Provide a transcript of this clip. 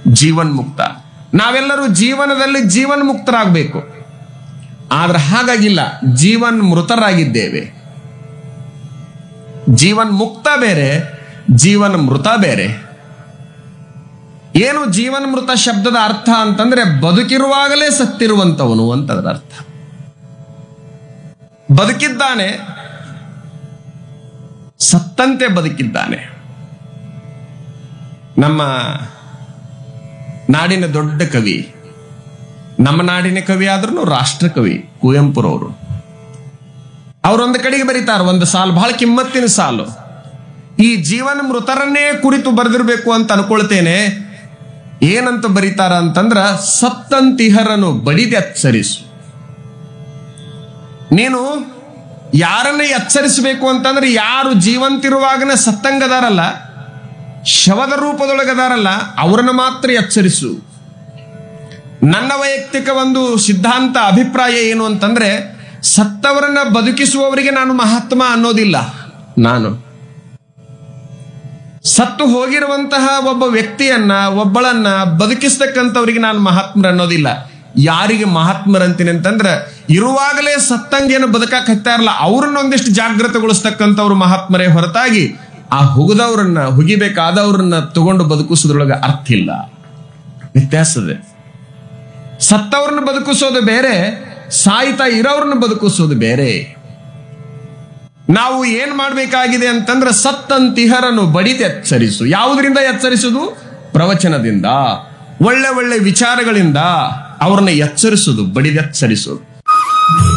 ಜೀವನ್ ಮುಕ್ತ ನಾವೆಲ್ಲರೂ ಜೀವನದಲ್ಲಿ ಜೀವನ್ ಮುಕ್ತರಾಗಬೇಕು ಆದ್ರೆ ಹಾಗಾಗಿಲ್ಲ ಜೀವನ್ ಮೃತರಾಗಿದ್ದೇವೆ ಜೀವನ್ ಮುಕ್ತ ಬೇರೆ ಜೀವನ್ ಮೃತ ಬೇರೆ ಏನು ಜೀವನ್ ಮೃತ ಶಬ್ದದ ಅರ್ಥ ಅಂತಂದ್ರೆ ಬದುಕಿರುವಾಗಲೇ ಸತ್ತಿರುವಂತವನು ಅಂತ ಅದರ ಅರ್ಥ ಬದುಕಿದ್ದಾನೆ ಸತ್ತಂತೆ ಬದುಕಿದ್ದಾನೆ ನಮ್ಮ ನಾಡಿನ ದೊಡ್ಡ ಕವಿ ನಮ್ಮ ನಾಡಿನ ಕವಿ ಆದ್ರೂ ರಾಷ್ಟ್ರ ಕವಿ ಕುವೆಂಪುರವರು ಅವರೊಂದು ಕಡೆಗೆ ಬರೀತಾರ ಒಂದು ಸಾಲು ಬಹಳ ಕಿಮ್ಮತ್ತಿನ ಸಾಲು ಈ ಜೀವನ ಮೃತರನ್ನೇ ಕುರಿತು ಬರೆದಿರ್ಬೇಕು ಅಂತ ಅನ್ಕೊಳ್ತೇನೆ ಏನಂತ ಬರೀತಾರ ಅಂತಂದ್ರ ಸತ್ತಂತಿಹರನು ಬಡಿದೆ ಎಚ್ಚರಿಸು ನೀನು ಯಾರನ್ನ ಎಚ್ಚರಿಸಬೇಕು ಅಂತಂದ್ರೆ ಯಾರು ಜೀವಂತಿರುವಾಗನೇ ಸತ್ತಂಗದಾರಲ್ಲ ಶವದ ರೂಪದೊಳಗದಾರಲ್ಲ ಅವರನ್ನ ಮಾತ್ರ ಎಚ್ಚರಿಸು ನನ್ನ ವೈಯಕ್ತಿಕ ಒಂದು ಸಿದ್ಧಾಂತ ಅಭಿಪ್ರಾಯ ಏನು ಅಂತಂದ್ರೆ ಸತ್ತವರನ್ನ ಬದುಕಿಸುವವರಿಗೆ ನಾನು ಮಹಾತ್ಮ ಅನ್ನೋದಿಲ್ಲ ನಾನು ಸತ್ತು ಹೋಗಿರುವಂತಹ ಒಬ್ಬ ವ್ಯಕ್ತಿಯನ್ನ ಒಬ್ಬಳನ್ನ ಬದುಕಿಸ್ತಕ್ಕಂಥವ್ರಿಗೆ ನಾನು ಮಹಾತ್ಮರ ಅನ್ನೋದಿಲ್ಲ ಯಾರಿಗೆ ಮಹಾತ್ಮರಂತೀನಿ ಅಂತಂದ್ರೆ ಇರುವಾಗಲೇ ಸತ್ತಂಗೇನು ಬದುಕಾಕ್ ಹತ್ತಾರಲ್ಲ ಅವ್ರನ್ನ ಒಂದಿಷ್ಟು ಜಾಗೃತಗೊಳಿಸ್ತಕ್ಕಂಥವ್ರು ಮಹಾತ್ಮರೇ ಹೊರತಾಗಿ ಆ ಹುಗಿದವ್ರನ್ನ ಹುಗಿಬೇಕಾದವ್ರನ್ನ ತಗೊಂಡು ಬದುಕಿಸೋದ್ರೊಳಗೆ ಅರ್ಥ ಇಲ್ಲ ವ್ಯತ್ಯಾಸದೆ ಸತ್ತವ್ರನ್ನ ಬದುಕಿಸೋದು ಬೇರೆ ಸಾಯ್ತಾ ಇರೋವ್ರನ್ನ ಬದುಕಿಸೋದು ಬೇರೆ ನಾವು ಏನ್ ಮಾಡ್ಬೇಕಾಗಿದೆ ಅಂತಂದ್ರೆ ಸತ್ತಂತಿಹರನು ಬಡಿದು ಎಚ್ಚರಿಸು ಯಾವುದರಿಂದ ಎಚ್ಚರಿಸುದು ಪ್ರವಚನದಿಂದ ಒಳ್ಳೆ ಒಳ್ಳೆ ವಿಚಾರಗಳಿಂದ ಅವ್ರನ್ನ ಎಚ್ಚರಿಸುದು ಬಡಿದೆಚ್ಚರಿಸುದು